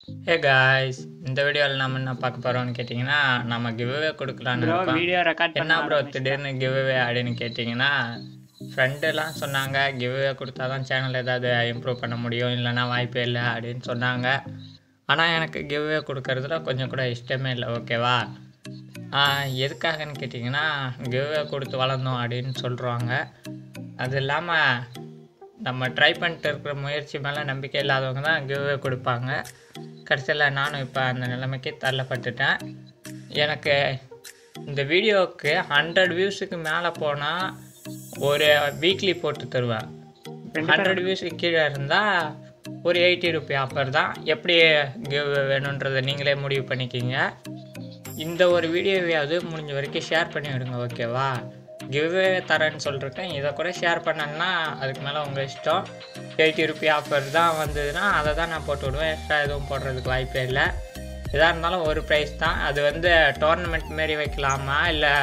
Hey guys இந்த வீடியோவில் நம்ம என்ன பார்க்க போகிறோம்னு கேட்டிங்கன்னா நம்ம கிவ்அவே கொடுக்கலான்னு ப்ரோ இருக்கோம் வீடியோ ரெக்கார்ட் என்ன ப்ரோ திடீர்னு கிவ்அவே அப்படின்னு கேட்டிங்கன்னா ஃப்ரெண்டெல்லாம் சொன்னாங்க கிவ்அவே கொடுத்தா தான் சேனல் ஏதாவது இம்ப்ரூவ் பண்ண முடியும் இல்லைன்னா வாய்ப்பே இல்லை அப்படின்னு சொன்னாங்க ஆனால் எனக்கு கிவ்அவே கொடுக்கறதுல கொஞ்சம் கூட இஷ்டமே இல்லை ஓகேவா எதுக்காகன்னு கேட்டிங்கன்னா கிவ்அவே கொடுத்து வளர்ந்தோம் அப்படின்னு சொல்கிறாங்க அது இல்லாமல் நம்ம ட்ரை பண்ணிட்டு இருக்கிற முயற்சி மேலே நம்பிக்கை இல்லாதவங்க தான் கிவ்அவே கொடுப்பாங்க கடைசியில் நானும் இப்போ அந்த நிலைமைக்கு தள்ளப்பட்டுட்டேன் எனக்கு இந்த வீடியோவுக்கு ஹண்ட்ரட் வியூஸுக்கு மேலே போனால் ஒரு வீக்லி போட்டு தருவேன் ஹண்ட்ரட் வியூஸுக்கு கீழே இருந்தால் ஒரு எயிட்டி ருபி ஆஃபர் தான் எப்படி கிவ் வேணுன்றதை நீங்களே முடிவு பண்ணிக்கிங்க இந்த ஒரு வீடியோவையாவது முடிஞ்ச வரைக்கும் ஷேர் பண்ணி விடுங்க ஓகேவா கிவ்வே தரேன்னு சொல்லிருக்கேன் இதை கூட ஷேர் பண்ணேன்னா அதுக்கு மேலே உங்கள் இஷ்டம் எயிட்டி ருபி ஆஃபர் தான் வந்ததுன்னா அதை தான் நான் போட்டு விடுவேன் எக்ஸ்ட்ரா எதுவும் போடுறதுக்கு வாய்ப்பே இல்லை எதாக இருந்தாலும் ஒரு ப்ரைஸ் தான் அது வந்து டோர்னமெண்ட் மாரி வைக்கலாமா இல்லை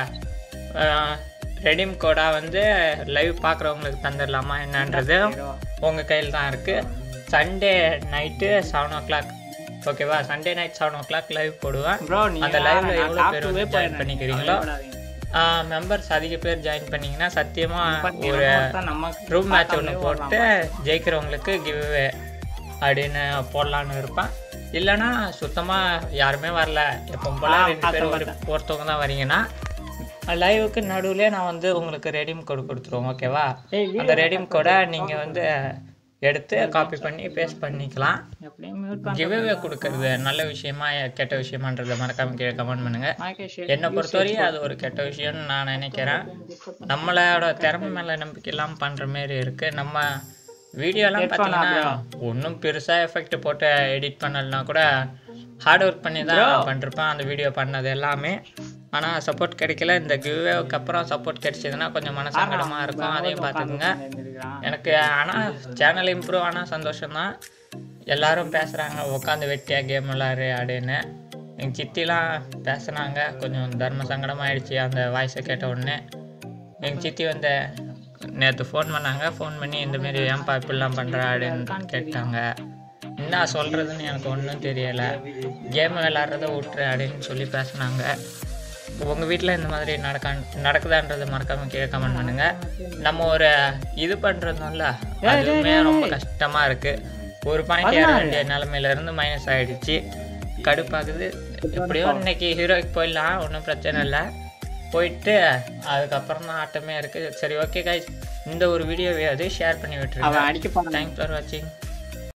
ரெடீம் கோடாக வந்து லைவ் பார்க்குறவங்களுக்கு தந்துடலாமா என்னன்றது உங்கள் கையில் தான் இருக்குது Sunday night seven o'clock ஓகேவா Sunday night seven o'clock live போடுவேன் ப்ரோ நீங்க அந்த லைவ்ல நான் எவ்வளோ பேர் சாப்பிடவே வந்து ஜாயின் போயிடுறேன். பண்ணிக்கிறீங்களோ கவலைப்படாதீங்க. மெம்பர்ஸ் அதிக பேர் ஜாயின் பண்ணீங்கன்னா சத்தியமாக முப்பத்தி ஒரு ஏழு தான் நம்ம ரூம் மேட்ச் ஒன்று பார்த்தாலே போட்டு ஜெயிக்கிறவங்களுக்கு கிவ்வே அப்படின்னு போடலான்னு இருப்பேன் இல்லைன்னா சுத்தமாக யாருமே வரல எப்போ போல ஆ, ரெண்டு பேர் ஒரு பார்த்தேன், ஒருத்தவங்க தான் வரீங்கன்னா லைவுக்கு நடுவுலயே நான் வந்து உங்களுக்கு ரெடீம் கோடு கொடுத்துருவோம் ஓகேவா ஏய், video அந்த ரெடீம் கோடை நீங்கள் வந்து எடுத்து காப்பி பண்ணி பேஸ்ட் பண்ணிக்கலாம் எப்படியும் mute பண்ண- கிவ்வே கொடுக்கறது நல்ல விஷயமா கெட்ட விஷயமான்றதை மறக்காம கீழே கமெண்ட் பண்ணுங்க Mic-ஐ share என்னை பொறுத்தவரையும் அது ஒரு கெட்ட விஷயம்னு நான் நினைக்கிறேன் நம்மளோட திறமை மேலே நம்பிக்கை இல்லாமல் பண்ணுற மாரி இருக்குது நம்ம வீடியோலாம் பார்த்தீங்கன்னா ஒன்றும் பெருசாக எஃபெக்ட் போட்டு எடிட் பண்ணலனா கூட ஹார்ட் ஒர்க் பண்ணி தான் பண்ணிருப்பேன் அந்த வீடியோ பண்ணது எல்லாமே ஆனால் சப்போர்ட் கிடைக்கல இந்த கிவ்வேவுக்கு அப்புறம் சப்போர்ட் கிடைச்சதுன்னா கொஞ்சம் மனசங்கடமாக இருக்கும் அதையும் பார்த்துக்குங்க இருந்திருக்கான். எனக்கு ஆனால் சேனல் இம்ப்ரூவ் ஆனால் சந்தோஷம்தான் எல்லாரும் பேசுகிறாங்க உட்காந்து வெட்டியாக கேம் விளாட்று அப்படின்னு எங்கள் சித்திலாம் பேசுனாங்க கொஞ்சம் தர்ம சங்கடமாயிடுச்சு அந்த வாய்ஸை கேட்ட உடனே எங்கள் சித்தி வந்து நேற்று ஃபோன் பண்ணாங்க ஃபோன் பண்ணி இந்தமாரி ஏன்பா இப்படிலாம் பண்ணுற அப்படின்னு கேட்டாங்க என்ன சொல்கிறதுன்னு எனக்கு ஒன்றும் தெரியலை கேம் விளாட்றத விட்டுரு அப்படின்னு சொல்லி பேசுனாங்க உங்கள் வீட்டில் இந்த மாதிரி நடக்கா நடக்குதான்றதை மறக்காம கீழே கமெண்ட் பண்ணுங்க நம்ம ஒரு இது பண்ணுறதும்ல அதுவுமே ரொம்ப கஷ்டமாக இருக்குது ஒரு பாயிண்ட் ஏற வேண்டிய நிலமையில இருந்து மைனஸ் ஆயிடுச்சு கடுப்பாகுது எப்படியோ இன்னைக்கு ஹீரோய்க்கு போயிடலாம் ஒன்றும் பிரச்சனை இல்லை போயிட்டு அதுக்கப்புறம் தான் ஆட்டமே இருக்குது சரி ஓகே guys இந்த ஒரு வீடியோவையாவது ஷேர் பண்ணி விட்டுருங்க அவன் அடிக்க போனான் தேங்க்ஸ் ஃபார் வாட்சிங்